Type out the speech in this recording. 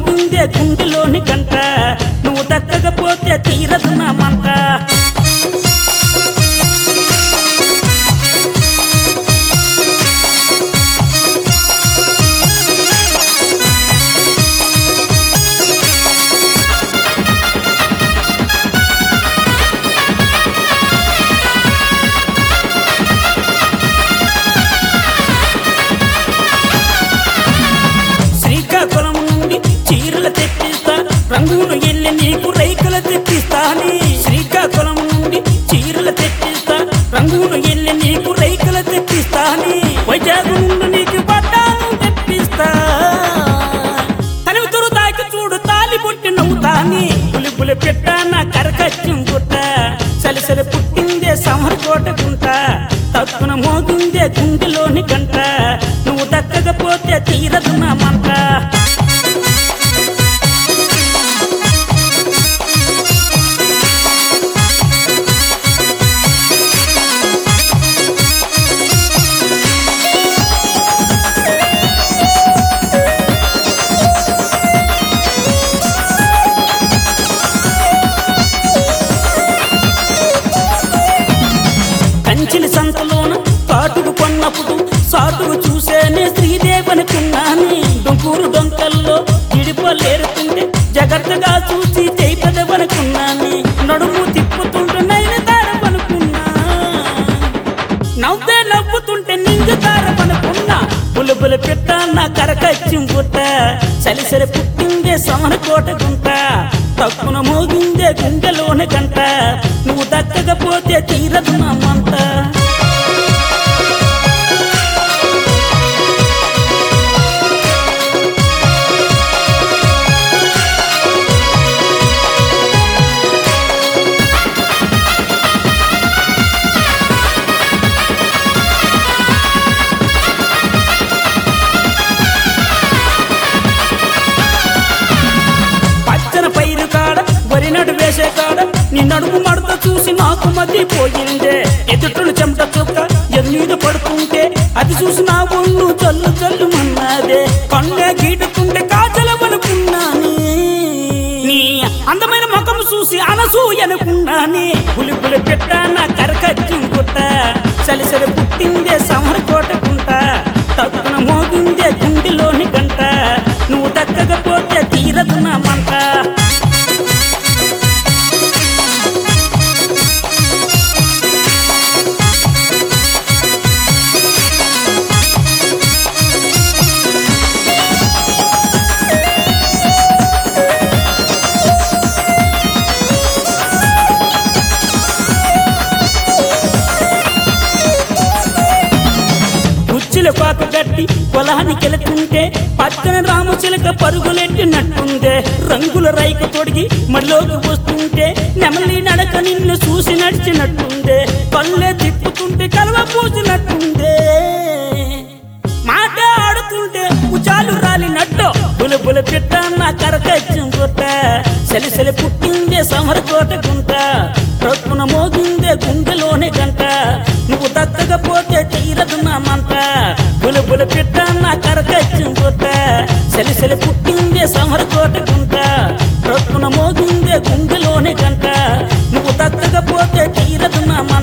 మోగుందే గుండెలోని గంట నువ్వు దక్కకపోతే తీరదు నా మంట శ్రీకాకుళం నుండి చీరలు తెప్పిస్తా రంగును ఎల్లి నీకు రైకలు తెప్పిస్తా నీ శ్రీకాకుళం నుండి చీరలు తెప్పిస్తా రంగును ఎల్లి నీకు రైకలు తెప్పిస్తా నీ వైజాగ్ నుండి నీకు పట్టాలు తెప్పిస్తా తనివి తాకి చూడు తాలి పుట్టి నవ్వుతాని పులి పులి పెట్ట నా కరకత్యం పుట్ట సలిసలి పుట్టిందే సమర్ కోటకుంట తక్కున మోగిందే గుండెలోని గంట నువ్వు దక్కకపోతే తీరదు నా మంట కంచిలి సంతలోన కాటుకు కొన్నప్పుడు సాటుకు చూసేనే శ్రీదేవనుకున్నాను డొంకూరు డొంకల్లో ఇడిపలేరుతుంటే జాగ్రత్తగా చూసి చేపదవనుకున్నాను నడుము తిప్పుతుంటే నైన తారవనుకున్నా నవ్వే నవ్వుతుంటే నింగు తారవనుకున్నా బులబుల పెట్ట నా కరకచ్యం పుట్ట సలిసరి పుట్టిందే సమర కోట గుంట తక్కున మోగిందే గుండెలోని గంట నువ్వు దక్కకపోతే తీరదు నా మంట పచ్చన పైరు కాడ వరి నడు వేసే కాడ నీ నడుము మడత చూసి నాకు మధ్య పోయిందే ఎదుటను చెమట చుక్క ఎదుమీద పడుతుంటే అది చూసి నా ఒళ్ళు చల్లు చల్లు మన్నాదే కన్నే గీటుతుంటే కాచలవనుకున్నానే నీ అందమైన ముఖం చూసి అనసూయనుకున్నానే పులి పులి పెట్ట నా కరకత్యం పుట్ట సలిసరి పుట్టిందే సమర కోటకుంట తక్కున మోగిందే గుండెలోని గంట నువ్వు దక్కకపోతే తీరదు నా మంట కుచ్చిల పాక గట్టి పొలానికి వెళుతుంటే పక్కన రామచిలక పరుగులెట్టినట్టుందే రంగుల రైక తొడిగి మడిలోకి వస్తుంటే నెమలి నడక నిన్ను చూసి నడిచినట్టుందే పల్లె తిప్పుతుంటే కలవ పూసినట్టుందే మాట ఆడుతుంటే ఉచాలు రాలినట్టు బుల బుల పిట్ట నా కరకచ్చం కొట్ట సలిసలి పుట్టిందే సమర కోట గుంట ప్రొక్కున మోగిందే గుండెలోనే గంట నువ్వు దక్కకపోతే తీరదు నా మంట బుల బుల పిట్ట నా కరకచ్చం కొట్ట సలిసలి పుట్టిందే సమర కోట గుంట ప్రొక్కున మోగిందే గుండెలోనే గంట నువ్వు దక్కకపోతే తీరదు నా మంట